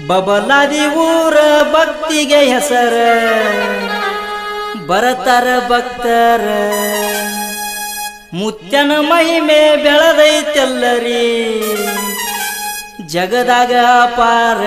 ಬಬಲಾದಿ ಊರ ಭಕ್ತಿಗೆ ಹೆಸರ ಬರತಾರ ಭಕ್ತರ ಮುತ್ಯನ ಮಹಿಮೆ ಬೆಳೆದೈತೆಲ್ಲರಿ ಜಗದಾಗ ಪಾರ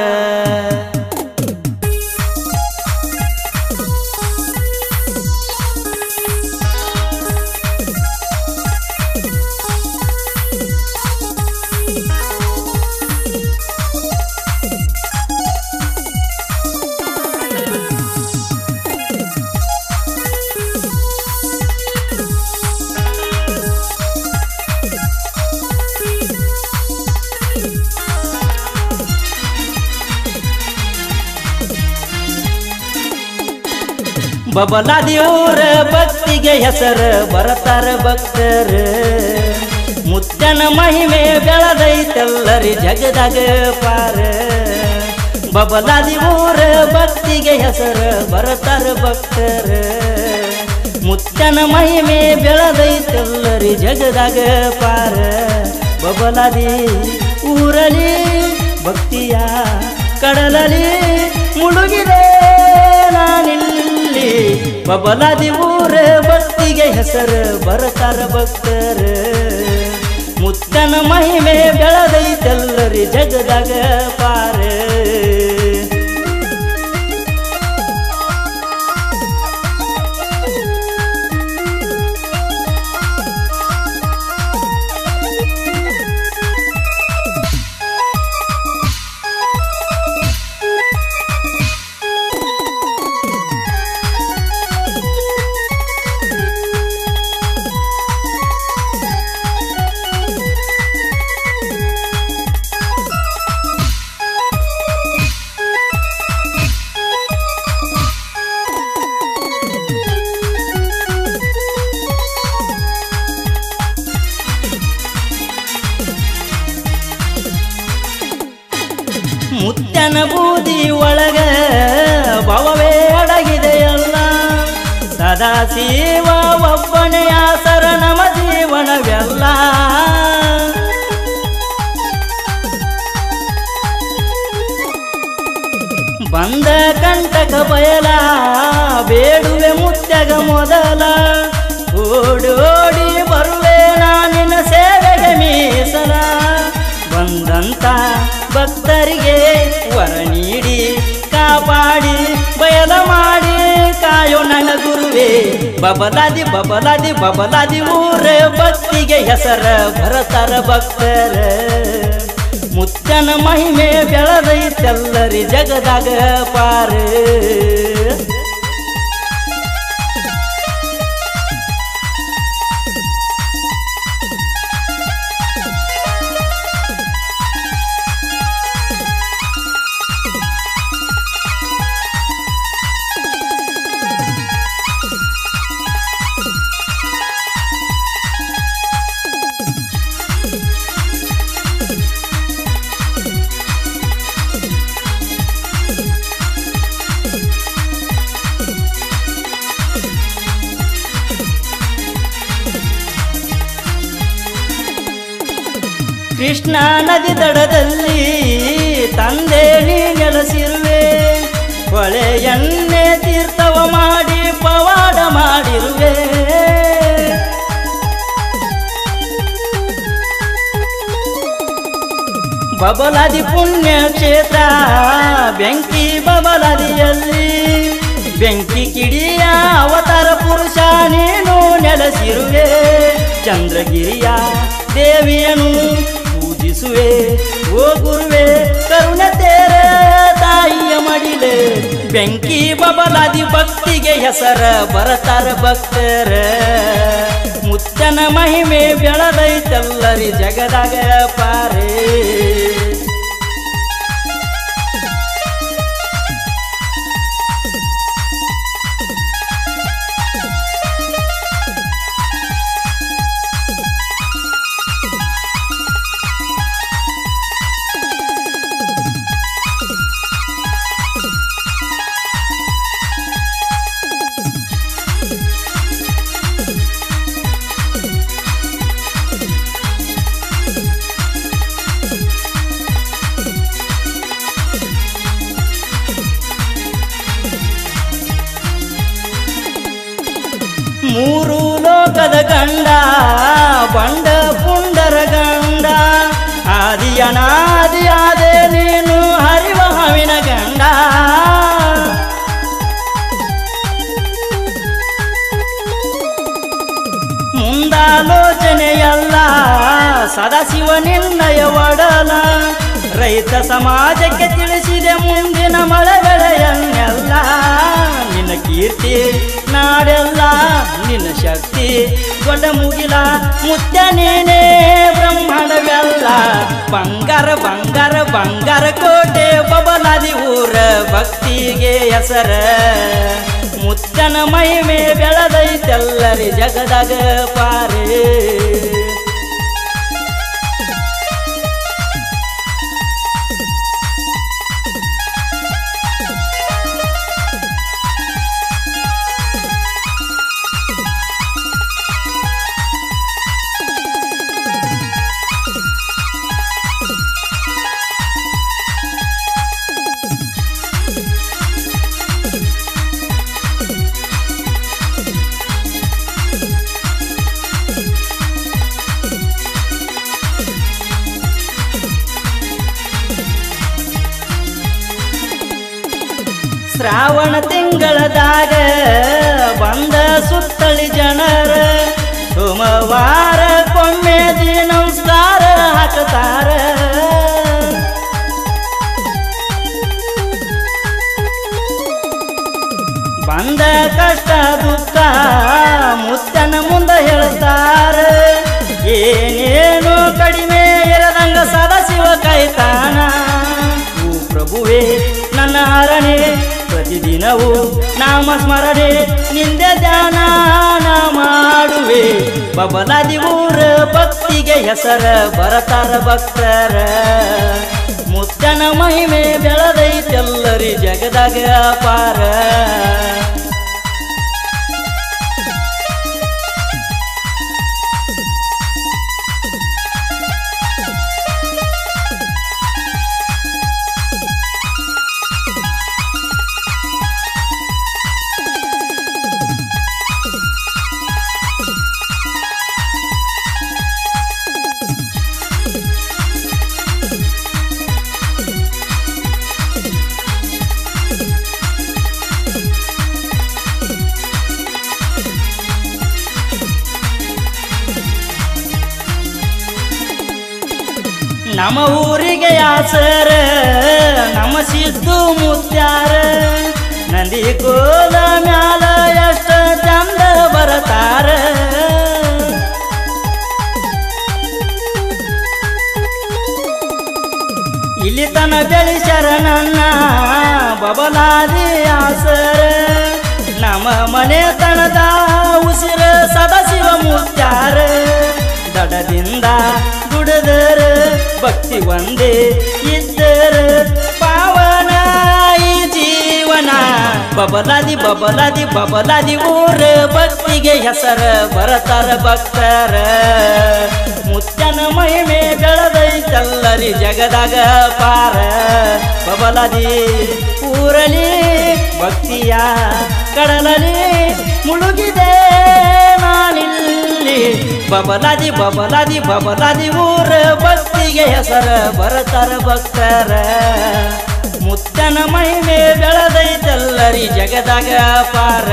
ಬಬಲಾದಿ ಊರ ಭಕ್ತಿಗೆ ಹೆಸರ ಬರತಾರ ಭಕ್ತರ ಮುತ್ತನ ಮಹಿಮೆ ಬೆಳೆದೈತೆಲ್ಲರಿ ಜಗದಾಗ ಪಾರ ಬಬಲಾದಿ ಊರ ಭಕ್ತಿಗೆ ಹೆಸರ ಬರತಾರ ಭಕ್ತರ ಮುತ್ತನ ಮಹಿಮೆ ಬೆಳೆದೈತೆಲ್ಲರಿ ಜಗದಾಗ ಪಾರ ಬಬಲಾದಿ ಊರಲಿ ಭಕ್ತಿಯ ಕಡಲಲಿ ಮುಳುಗಿದೆ ನಾನಿಲ್ಲಿ ಬಬಲಾದಿ ಊರ ಭಕ್ತಿಗೆ ಹೆಸರು ಬರತಾರ ಭಕ್ತರ ಮುತ್ತನ ಮಹಿಮೆ ಬೆಳೆದೈತೆಲ್ಲರಿ ಜಗದಾಗ ಪಾರ ಮುತ್ತನ ಬೂದಿ ಒಳಗ ಭವವೇ ಅಡಗಿದೆಯಲ್ಲ ಸದಾ ಶಿವ ಒಬ್ಬನೇ ಆಸರ ನಮ ಜೀವನವೆಲ್ಲ ಬಂದ ಕಂಟಕ ಬಯಲ ಬೇಡುವೆ ಮುತ್ಯಗ ಮೊದಲ ಓಡಿ ಓಡಿ ಬರುವೆ ನಾನಿನ ಸೇವೆಗೆ ಮೀಸಲ ಬಂದಂತ ಭಕ್ತರಿಗೆ ವರ ನೀಡಿ ಕಾಪಾಡಿ ಬಯಲ ಮಾಡಿ ಕಾಯೋ ನನ್ನ ಗುರುವೇ ಬಬಲಾದಿ ಬಬಲಾದಿ ಬಬಲಾದಿ ಊರ ಭಕ್ತಿಗೆ ಹೆಸರ ಭರತರ ಭಕ್ತರ ಮುತ್ತನ ಮಹಿಮೆ ಬೆಳೆದೈತೆಲ್ಲರಿ ಜಗದಾಗ ಪಾರ ಕೃಷ್ಣ ನದಿ ದಡದಲ್ಲಿ ತಂದೆ ನೀ ನೆಲೆಸಿರುವೆ ಹೊಳೆಯನ್ನೇ ತೀರ್ಥವ ಮಾಡಿ ಪವಾಡ ಮಾಡಿರುವೆ ಬಬಲಾದಿ ಪುಣ್ಯ ಕ್ಷೇತ್ರ ಬೆಂಕಿ ಬಬಲಾದಿಯಲ್ಲಿ ಬೆಂಕಿ ಕಿಡಿಯ ಅವತಾರ ಪುರುಷ ನೀನು ನೆಲೆಸಿರುವೆ ಚಂದ್ರಗಿರಿಯ ದೇವಿಯನು ಪೂಜಿಸುವೆ ಓ ಗುರುವೆ ಕರುಣ ತೇರ ತಾಯಿಯ ಮಡಿಲೆ ಬೆಂಕಿ ಬಬಲಾದಿ ಭಕ್ತಿಗೆ ಹೆಸರ ಬರತಾರ ಭಕ್ತರ ಮುತ್ತನ ಮಹಿಮೆ ಬೆಳೆದೈತೆಲ್ಲರಿ ಜಗದಾಗ ಪಾರೇ ಅನಾದಿಯಾದೆ ನೀನು ಹರಿವ ಹಾವಿನ ಗಂಡ ಮುಂದಾಲೋಚನೆಯಲ್ಲ ಸದಾಶಿವ ನಿರ್ಣಯ ಒಡಲ ರೈತ ಸಮಾಜಕ್ಕೆ ತಿಳಿಸಿದೆ ಮುಂದಿನ ಮಳೆ ಬೆಳೆಯನ್ನೆಲ್ಲ ನಿನ್ನ ಕೀರ್ತಿ ನಾಡೆಲ್ಲ ನಿನ್ನ ಶಕ್ತಿ ದೊಡ್ಡ ಮುಗಿಲ ಮುತ್ಯ ನೀನೇ ಬ್ರಹ್ಮಾಂಡವೆಲ್ಲ ಬಂಗಾರ ಬಂಗಾರ ಬಂಗಾರ ಕೋಟೆ ಬಬಲಾದಿ ಊರ ಭಕ್ತಿಗೆ ಹೆಸರ ಮುತ್ತನ ಮಹಿಮೆ ಬೆಳೆದೈತೆಲ್ಲರಿ ಜಗದಾಗ ಪಾರೆ ಶ್ರಾವಣ ತಿಂಗಳದಾಗ ಬಂದ ಸುತ್ತಳಿ ಜನರ ಸೋಮವಾರ ಕೊಮ್ಮೆ ದಿ ನಮಸ್ಕಾರ ಹಾಕತಾರ ಬಂದ ಕಷ್ಟ ದುಃಖ ಮುತ್ತನ ಮುಂದೆ ಹೇಳ್ತಾರ ಏನೇನು ಕಡಿಮೆ ಇರದಂಗ ಸದಾಶಿವ ಕಾಯ್ತಾನ ಓ ಪ್ರಭುವೇ ನನ್ನ ಹರಣೆ ಪ್ರತಿದಿನವೂ ನಾಮ ಸ್ಮರಣೆ ನಿಂದೆ ಧ್ಯಾನ ನಾ ಮಾಡುವೆ ಬಬಲಾದಿ ಊರ ಭಕ್ತಿಗೆ ಹೆಸರ ಬರತಾರ ಭಕ್ತರ ಮುತ್ತನ ಮಹಿಮೆ ಬೆಳೆದೈತೆಲ್ಲರಿ ಜಗದಾಗ ಪಾರ ನಮ್ಮ ಊರಿಗೆ ಯಾಸರ ನಮ್ಮ ಸಿದ್ದು ಮುತ್ಯಾರ ನಂದಿ ಕೋಲ ಮ್ಯಾಲ ಎಷ್ಟ ಚಂದ ಬರತಾರ ಇಲ್ಲಿ ತನ ಬೆಳಿಸ್ಯಾರ ನನ್ನ ಬಬಲಾದಿ ಆಸರ ನಮ್ಮ ಮನೆ ತನದ ಉಸಿರ ಸದಾಶಿವ ಮುತ್ಯಾರ ದಡದಿಂದ ದುಡದರ ಭಕ್ತಿ ಒಂದೇ ಇದ್ದರ ಪಾವನ ಈ ಜೀವನ ಬಬಲಾದಿ ಬಬಲಾದಿ ಬಬಲಾದಿ ಊರ ಭಕ್ತಿಗೆ ಹೆಸರ ಬರತಾರ ಭಕ್ತರ ಮುತ್ತನ ಮಹಿಮೆ ಬೆಳೆದೈತಲ್ಲರಿ ಜಗದಾಗ ಪಾರ ಬಬಲಾದಿ ಊರಲಿ ಭಕ್ತಿಯ ಕಡಲಲಿ ಮುಳುಗಿದೆ ನಾನಿಲ್ಲಿ ಬಬಲಾದಿ ಬಬಲಾದಿ ಬಬಲಾದಿ ಊರ ಭಕ್ತಿಗೆ ಹೆಸರ ಬರತಾರ ಭಕ್ತರ ಮುತ್ತನ ಮಹಿಮೆ ಬೆಳೆದೈತಲ್ಲರಿ ಜಗದಾಗ ಪಾರ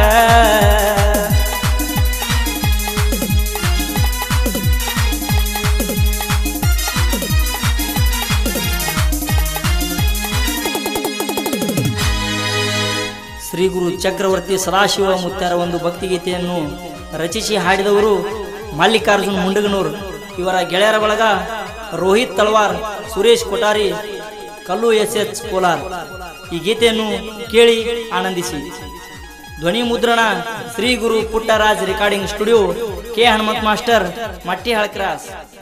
ಶ್ರೀ ಗುರು ಚಕ್ರವರ್ತಿ ಸದಾಶಿವ ಮುತ್ಯಾರ ಒಂದು ಭಕ್ತಿಗೀತೆಯನ್ನು ರಚಿಸಿ ಹಾಡಿದವರು ಮಲ್ಲಿಕಾರ್ಜುನ್ ಮುಂಡಗನೂರು ಇವರ ಗೆಳೆಯರ ಬಳಗ ರೋಹಿತ್ ತಳವಾರ್ ಸುರೇಶ್ ಕೊಠಾರಿ ಕಲ್ಲು ಎಸ್ ಎಚ್ ಕೋಲಾರ್ ಈ ಗೀತೆಯನ್ನು ಕೇಳಿ ಆನಂದಿಸಿ ಧ್ವನಿ ಮುದ್ರಣ Shri Guru Puttaraj recording studio K Hanumanth master Matti ಹಳಕ್ರಾಸ್